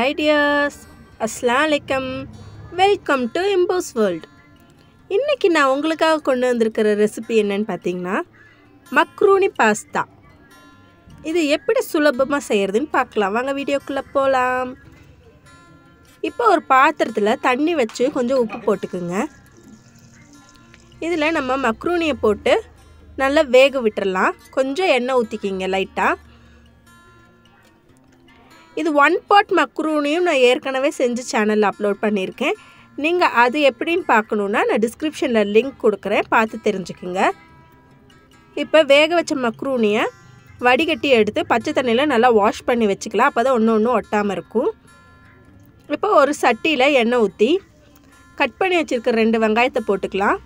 hi tears அஸ்லாம் வலைக்கம் welcome to impose world இன்றைக்கி நான் உங்களுக்காக கொண்டு வந்திருக்கிற ரெசிபி என்னன்னு பார்த்தீங்கன்னா மக்ரூனி பாஸ்தா இது எப்படி சுலபமாக செய்கிறதுன்னு பார்க்கலாம் வாங்க வீடியோக்குள்ளே போகலாம் இப்போ ஒரு பாத்திரத்தில் தண்ணி வச்சு கொஞ்சம் உப்பு போட்டுக்குங்க இதில் நம்ம மக்ரூனியை போட்டு நல்லா வேக விட்டுறலாம் கொஞ்சம் எண்ணெய் ஊற்றிக்கிங்க லைட்டாக இது ஒன் பாட் மக்ரூனியும் நான் ஏற்கனவே செஞ்சு சேனலில் அப்லோட் பண்ணியிருக்கேன் நீங்கள் அது எப்படின்னு பார்க்கணுன்னா நான் டிஸ்கிரிப்ஷனில் லிங்க் கொடுக்குறேன் பார்த்து தெரிஞ்சுக்குங்க இப்போ வேக வச்ச மக்ரூனியை வடிகட்டி எடுத்து பச்சை தண்ணியில் நல்லா வாஷ் பண்ணி வச்சுக்கலாம் அப்போ தான் ஒன்று ஒன்று ஒட்டாமல் இருக்கும் இப்போ ஒரு சட்டியில் எண்ணெய் ஊற்றி கட் பண்ணி வச்சுருக்க ரெண்டு வெங்காயத்தை போட்டுக்கலாம்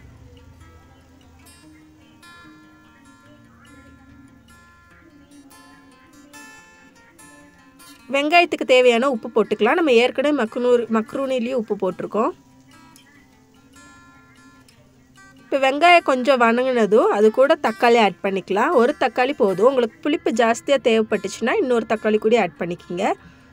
வெங்காயத்துக்கு தேவையான உப்பு போட்டுக்கலாம் நம்ம ஏற்கனவே மக்ரூர் மக்ரூனிலையும் உப்பு போட்டிருக்கோம் இப்போ வெங்காயம் கொஞ்சம் வணங்கினதும் அது கூட தக்காளி ஆட் பண்ணிக்கலாம் ஒரு தக்காளி போதும் உங்களுக்கு புளிப்பு ஜாஸ்தியாக தேவைப்பட்டுச்சுன்னா இன்னொரு தக்காளி கூட ஆட் பண்ணிக்கோங்க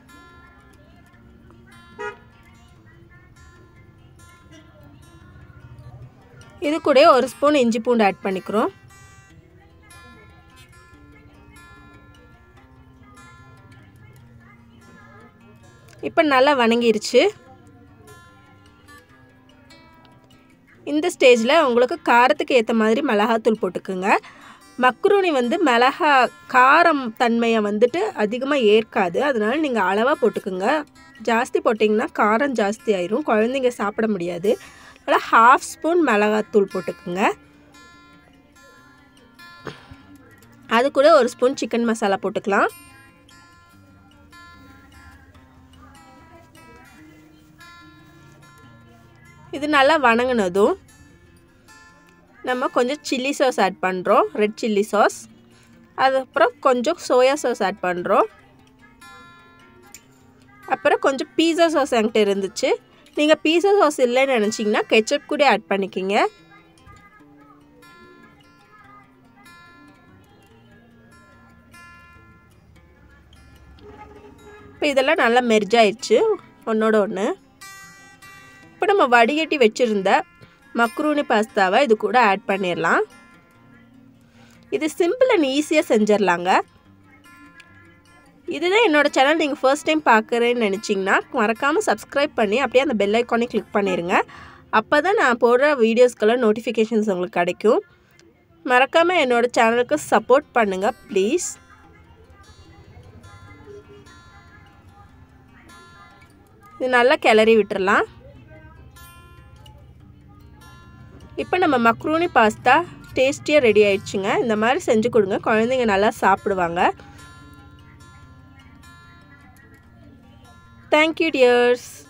இது கூட ஒரு ஸ்பூன் இஞ்சி பூண்டு ஆட் பண்ணிக்கிறோம் இப்போ நல்லா வணங்கிருச்சு இந்த ஸ்டேஜில் உங்களுக்கு காரத்துக்கு ஏற்ற மாதிரி மிளகாத்தூள் போட்டுக்குங்க மக்ரூனி வந்து மிளகா காரம் தன்மையை வந்துட்டு அதிகமாக ஏற்காது அதனால நீங்கள் அளவாக போட்டுக்குங்க ஜாஸ்தி போட்டிங்கன்னா காரம் ஜாஸ்தி ஆயிரும் குழந்தைங்க சாப்பிட முடியாது அதனால் ஹாஃப் ஸ்பூன் மிளகாத்தூள் போட்டுக்குங்க அது கூட ஒரு ஸ்பூன் சிக்கன் மசாலா போட்டுக்கலாம் இது நல்லா வணங்கினதும் நம்ம கொஞ்சம் சில்லி சாஸ் ஆட் பண்ணுறோம் ரெட் சில்லி சாஸ் அதுக்கப்புறம் கொஞ்சம் சோயா சாஸ் ஆட் பண்ணுறோம் அப்புறம் கொஞ்சம் பீஸா சாஸ் என்கிட்ட இருந்துச்சு நீங்கள் பீஸா சாஸ் இல்லைன்னு நினச்சிங்கன்னா கெச்சப் கூட ஆட் பண்ணிக்கிங்க இப்போ இதெல்லாம் நல்லா மெர்ஜாயிடுச்சு ஒன்றோட ஒன்று இப்போ நம்ம வடிகட்டி வச்சுருந்த மக்ரூனி பாஸ்தாவை இது கூட ஆட் பண்ணிடலாம் இது சிம்பிள் அண்ட் ஈஸியாக செஞ்சிடலாங்க இதுதான் என்னோடய சேனல் நீங்கள் ஃபர்ஸ்ட் டைம் பார்க்குறேன்னு நினச்சிங்கன்னா மறக்காமல் சப்ஸ்கிரைப் பண்ணி அப்படியே அந்த பெல் ஐக்கானே கிளிக் பண்ணிடுங்க அப்போ தான் நான் போடுற வீடியோஸ்க்கெல்லாம் நோட்டிஃபிகேஷன்ஸ் உங்களுக்கு கிடைக்கும் மறக்காமல் என்னோடய சேனலுக்கு சப்போர்ட் பண்ணுங்கள் ப்ளீஸ் இது நல்லா கிளறி விட்டுறலாம் இப்போ நம்ம மக்ரூனி பாஸ்தா டேஸ்டியாக ரெடி ஆயிடுச்சுங்க இந்த மாதிரி செஞ்சு கொடுங்க குழந்தைங்க நல்லா சாப்பிடுவாங்க தேங்க்யூ டியர்ஸ்